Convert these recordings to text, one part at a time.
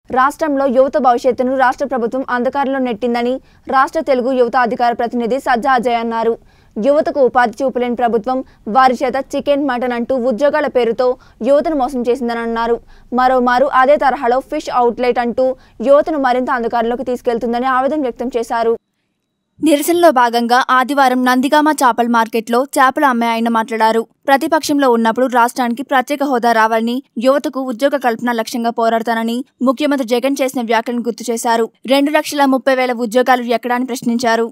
రాష్ట్రంలో యువత భవిష్యత్తును రాష్ట్ర ప్రభుత్వం అంధకారంలో నెట్టిందని రాష్ట్ర తెలుగు యువత అధికార ప్రతినిధి సజ్జా అజయ్ అన్నారు యువతకు ఉపాధి చూపలేని ప్రభుత్వం వారి చేత చికెన్ మటన్ అంటూ ఉద్యోగాల పేరుతో యువతను మోసం చేసిందని అన్నారు మరోమారు అదే తరహాలో ఫిష్ అవుట్లెట్ అంటూ యువతను మరింత అంధకారంలోకి తీసుకెళ్తుందని ఆవేదన వ్యక్తం చేశారు నిరసనలో భాగంగా ఆదివారం నందిగామ చేపల మార్కెట్లో చేపల అమ్మే ఆయన మాట్లాడారు ప్రతిపక్షంలో ఉన్నప్పుడు రాష్ట్రానికి ప్రత్యేక హోదా రావాలని యువతకు ఉద్యోగ కల్పన లక్ష్యంగా పోరాడతానని ముఖ్యమంత్రి జగన్ చేసిన వ్యాఖ్యలను గుర్తు చేశారు రెండు లక్షల ముప్పై వేల ఉద్యోగాలు ఎక్కడా అని ప్రశ్నించారు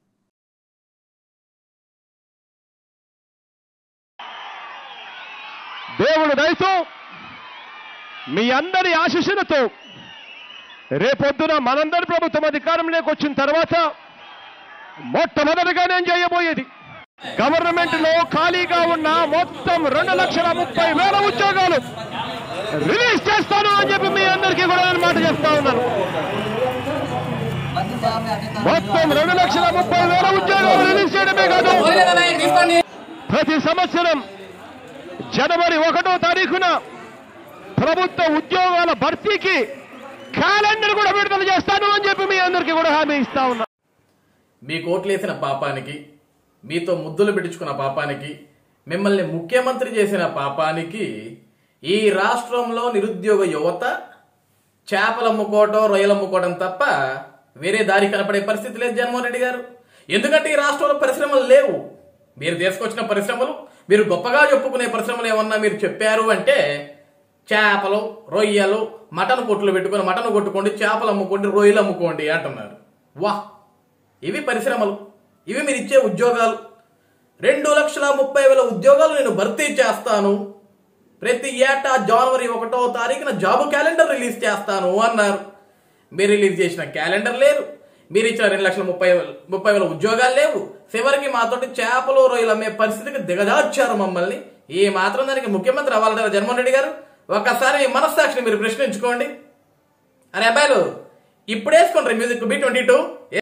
దేవుడు దయతో మీ అందరి ఆశీస్సులతో రేపొద్దున మనందరి ప్రభుత్వం అధికారంలోకి వచ్చిన తర్వాత మొట్టమొదటిగా నేను చేయబోయేది గవర్నమెంట్ లో ఖాళీగా ఉన్న మొత్తం రెండు లక్షల ముప్పై వేల ఉద్యోగాలు రిలీజ్ చేస్తాను అని చెప్పి మీ అందరికీ కూడా నేను మాట చెప్తా ఉన్నాను మొత్తం రెండు లక్షల ముప్పై వేల ఉద్యోగాలు రిలీజ్ చేయడమే కాదు ప్రతి సంవత్సరం జనవరి ఒకటో తారీఖున ప్రభుత్వ ఉద్యోగాల భర్తీకి క్యాలెండర్ కూడా విడుదల చేస్తాను అని చెప్పి మీ అందరికీ కూడా హామీ ఇస్తా ఉన్నా మీ కోట్లేసిన పాపానికి మీతో ముద్దులు పెట్టించుకున్న పాపానికి మిమ్మల్ని ముఖ్యమంత్రి చేసిన పాపానికి ఈ రాష్ట్రంలో నిరుద్యోగ యువత చేపలు అమ్ముకోవటం రొయ్యలు అమ్ముకోవడం తప్ప వేరే దారి కనపడే పరిస్థితి లేదు జగన్మోహన్ రెడ్డి గారు ఎందుకంటే ఈ రాష్ట్రంలో పరిశ్రమలు లేవు మీరు తీసుకొచ్చిన పరిశ్రమలు మీరు గొప్పగా చెప్పుకునే పరిశ్రమలు ఏమన్నా మీరు చెప్పారు అంటే చేపలు రొయ్యలు మటన్ కొట్లు పెట్టుకొని మటన్ కొట్టుకోండి చేపలు అమ్ముకోండి రొయ్యలు అమ్ముకోండి అంటున్నారు వాహ్ ఇవి పరిశ్రమలు ఇవి మీరు ఇచ్చే ఉద్యోగాలు రెండు లక్షల ముప్పై వేల ఉద్యోగాలు నేను భర్తీ చేస్తాను ప్రతి ఏటా జనవరి ఒకటో తారీఖున జాబ్ క్యాలెండర్ రిలీజ్ చేస్తాను అన్నారు మీరు రిలీజ్ చేసిన క్యాలెండర్ లేదు మీరు ఇచ్చిన రెండు లక్షల ముప్పై వేల ముప్పై వేల ఉద్యోగాలు లేవు చివరికి మాతోటి చేపలు రొయ్యలు అమ్మే పరిస్థితికి దిగజార్చారు మమ్మల్ని ఈ మాత్రం దానికి ముఖ్యమంత్రి అవ్వాలి కదా జగన్మోహన్ రెడ్డి గారు ఒక్కసారి మీ మనస్సాక్షిని మీరు ప్రశ్నించుకోండి అరే అబ్బాయిలు ఇప్పుడు వేసుకోండి మ్యూజిక్ బి ట్వంటీ టూ